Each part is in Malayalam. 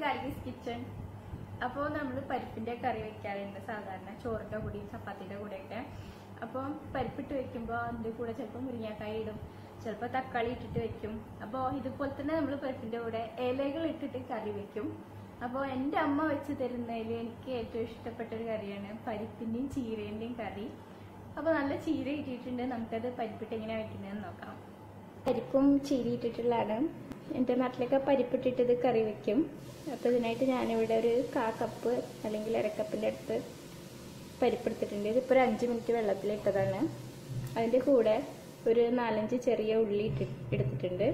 ഗാർഗീസ് കിച്ചൺ അപ്പോൾ നമ്മൾ പരിപ്പിന്റെ കറി വെക്കാറുണ്ട് സാധാരണ ചോറിന്റെ കൂടി ചപ്പാത്തിയുടെ കൂടെയൊക്കെ അപ്പോൾ പരിപ്പിട്ട് വെക്കുമ്പോൾ അതിന്റെ കൂടെ ചിലപ്പോൾ മുരിങ്ങാക്കായി ഇടും ചിലപ്പോൾ തക്കാളി ഇട്ടിട്ട് വെക്കും അപ്പോൾ ഇതുപോലെ തന്നെ നമ്മൾ പരിപ്പിന്റെ കൂടെ ഇലകൾ ഇട്ടിട്ട് കറി വെക്കും അപ്പോൾ എൻ്റെ അമ്മ വെച്ച് തരുന്നതിൽ എനിക്ക് ഏറ്റവും ഇഷ്ടപ്പെട്ട ഒരു കറിയാണ് പരിപ്പിന്റെയും ചീരേന്റെയും കറി അപ്പോൾ നല്ല ചീര ഇട്ടിട്ടുണ്ട് നമുക്കത് പരിപ്പിട്ട് എങ്ങനെയാണ് വെക്കുന്നതെന്ന് നോക്കാം പരിപ്പും ചീരി ഇട്ടിട്ടുള്ളതാണ് എൻ്റെ നാട്ടിലൊക്കെ പരിപ്പിട്ടിട്ട് ഇത് കറി വെക്കും അപ്പോൾ ഇതിനായിട്ട് ഞാനിവിടെ ഒരു കാ കപ്പ് അല്ലെങ്കിൽ അരക്കപ്പിൻ്റെ അടുത്ത് പരിപ്പെടുത്തിട്ടുണ്ട് ഇതിപ്പോൾ ഒരു അഞ്ച് മിനിറ്റ് വെള്ളത്തിലിട്ടതാണ് അതിൻ്റെ കൂടെ ഒരു നാലഞ്ച് ചെറിയ ഉള്ളി ഇട്ടി എടുത്തിട്ടുണ്ട്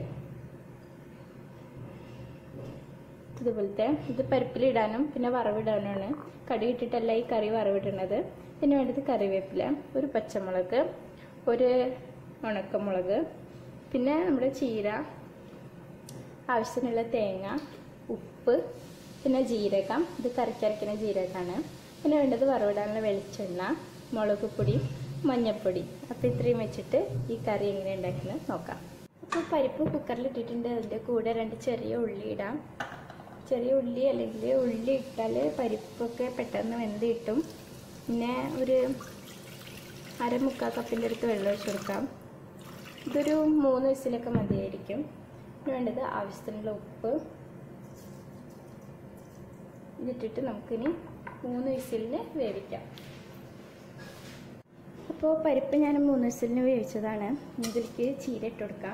ഇതുപോലത്തെ ഇത് പരിപ്പിലിടാനും പിന്നെ വറവിടാനുമാണ് കടി ഇട്ടിട്ടല്ല ഈ കറി വറവിടുന്നത് പിന്നെ വേണ്ടത് കറിവേപ്പില ഒരു പച്ചമുളക് ഒരു ഉണക്കമുളക് പിന്നെ നമ്മുടെ ചീര ആവശ്യത്തിനുള്ള തേങ്ങ ഉപ്പ് പിന്നെ ജീരകം ഇത് കറിക്കരയ്ക്കുന്ന ജീരകമാണ് പിന്നെ വേണ്ടത് വറവിടാനുള്ള വെളിച്ചെണ്ണ മുളക് പൊടി മഞ്ഞൾപ്പൊടി അപ്പോൾ ഇത്രയും വെച്ചിട്ട് ഈ കറി എങ്ങനെ ഉണ്ടാക്കുന്നത് നോക്കാം അപ്പോൾ പരിപ്പ് കുക്കറിൽ ഇട്ടിട്ടുണ്ട് അതിൻ്റെ കൂടെ രണ്ട് ചെറിയ ഉള്ളി ഇടാം ചെറിയ ഉള്ളി അല്ലെങ്കിൽ ഉള്ളി ഇട്ടാൽ പരിപ്പൊക്കെ പെട്ടെന്ന് വെന്ത് കിട്ടും പിന്നെ ഒരു അര മുക്കാൽ കപ്പിൻ്റെ അടുത്ത് വെള്ളം ഒഴിച്ച് കൊടുക്കാം ഇതൊരു മൂന്ന് വിസിലൊക്കെ മതിയായിരിക്കും പിന്നെ വേണ്ടത് ആവശ്യത്തിനുള്ള ഉപ്പ് ഇതിട്ടിട്ട് നമുക്കിനി മൂന്ന് വിസിലിന് വേവിക്കാം അപ്പോൾ പരിപ്പ് ഞാൻ മൂന്ന് വിസിലിന് വേവിച്ചതാണ് ഇനി ഇതിലേക്ക് ചീര ഇട്ട് കൊടുക്കാം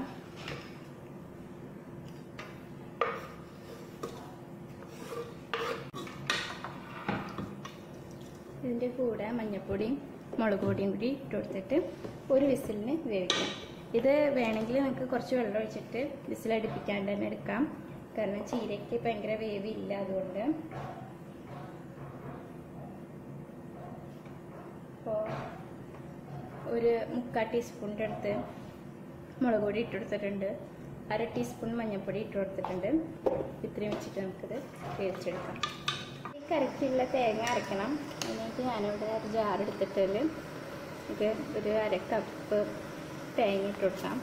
ഇതിൻ്റെ കൂടെ മഞ്ഞൾപ്പൊടിയും മുളക് പൊടിയും കൂടി ഇട്ട് കൊടുത്തിട്ട് ഒരു വിസിലിന് വേവിക്കാം ഇത് വേണമെങ്കിൽ നമുക്ക് കുറച്ച് വെള്ളം ഒഴിച്ചിട്ട് വിസിലടുപ്പിക്കാണ്ട് തന്നെ എടുക്കാം കാരണം ചീരയ്ക്ക് ഭയങ്കര വേവില്ല അതുകൊണ്ട് അപ്പോൾ ഒരു മുക്കാൽ ടീസ്പൂണിൻ്റെ അടുത്ത് മുളക് പൊടി ഇട്ട് കൊടുത്തിട്ടുണ്ട് അര ടീസ്പൂൺ മഞ്ഞൾപ്പൊടി ഇട്ട് കൊടുത്തിട്ടുണ്ട് ഇത്രയും വെച്ചിട്ട് നമുക്കിത് വേവിച്ചെടുക്കാം ഈ കറിക്കുള്ള തേങ്ങ അരയ്ക്കണം അതിനായിട്ട് ഞാനിവിടെ ഒരു ജാർ എടുത്തിട്ട് ഇത് ഒരു അര കപ്പ് തേങ്ങ ഇട്ട് കൊടുക്കാം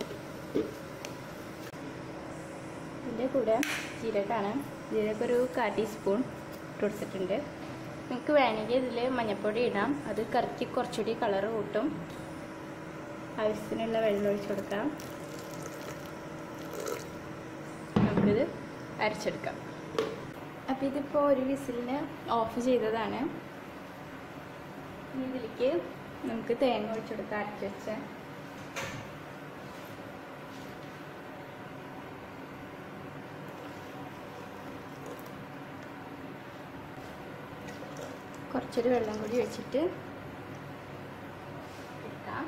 ഇതിൻ്റെ കൂടെ ജീരകമാണ് ജീരകം ഒരു കാ ടീസ്പൂൺ ഇട്ട് കൊടുത്തിട്ടുണ്ട് നിങ്ങൾക്ക് വേണമെങ്കിൽ ഇതിൽ മഞ്ഞൾപ്പൊടി ഇടാം അത് കറിക്ക് കുറച്ചുകൂടി കളർ കൂട്ടും ആവശ്യത്തിനുള്ള വെള്ളം ഒഴിച്ച് കൊടുക്കാം നമുക്കിത് അരച്ചെടുക്കാം അപ്പോൾ ഇതിപ്പോൾ ഒരു വിസിലിന് ഓഫ് ചെയ്തതാണ് ഇനി ഇതിലേക്ക് നമുക്ക് തേങ്ങ ഒഴിച്ചെടുക്കാം അരച്ച് വെച്ച കുറച്ചൊരു വെള്ളം കൂടി വെച്ചിട്ട് എടുക്കാം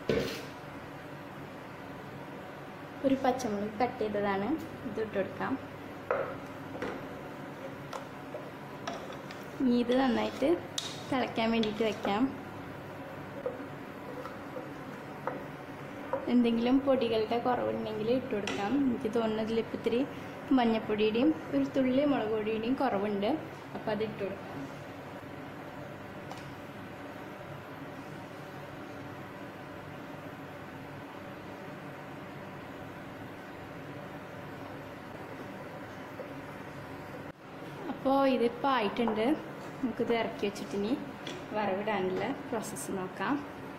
ഒരു പച്ചമുളക് കട്ട് ചെയ്തതാണ് ഇത് ഇട്ട് കൊടുക്കാം ഇനി ഇത് നന്നായിട്ട് തിളയ്ക്കാൻ വേണ്ടിയിട്ട് വെക്കാം എന്തെങ്കിലും പൊടികളുടെ കുറവുണ്ടെങ്കിൽ ഇട്ട് കൊടുക്കാം എനിക്ക് തോന്നുന്നതിൽ ഇപ്പം ഇത്തിരി മഞ്ഞപ്പൊടിയുടെയും ഒരു തുള്ളി മുളക് പൊടിയുടെയും കുറവുണ്ട് അപ്പോൾ അത് ഇട്ട് കൊടുക്കാം അപ്പോൾ ഇതിപ്പോൾ ആയിട്ടുണ്ട് നമുക്കിത് ഇറക്കി വെച്ചിട്ട് ഇനി വറവിടാനുള്ള പ്രോസസ്സ് നോക്കാം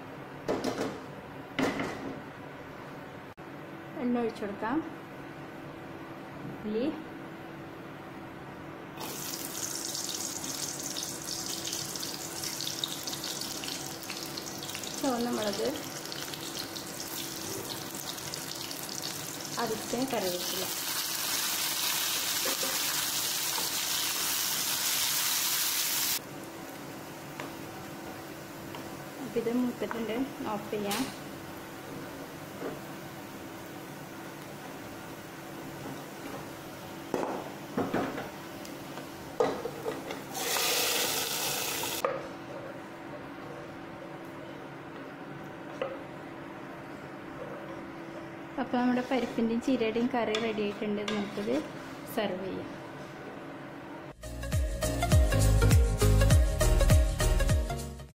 എണ്ണ ഒഴിച്ചു കൊടുക്കാം ഉള്ളി ചുവന്ന മുളക് അതിന് കറിവേപ്പില അപ്പം ഇത് മൂത്തിട്ടുണ്ട് ഓഫ് ചെയ്യാം അപ്പോൾ നമ്മുടെ പരിപ്പിൻ്റെയും ചീരയുടെയും കറി റെഡി ആയിട്ടുണ്ട് ഇത് നമുക്കിത് സെർവ് ചെയ്യാം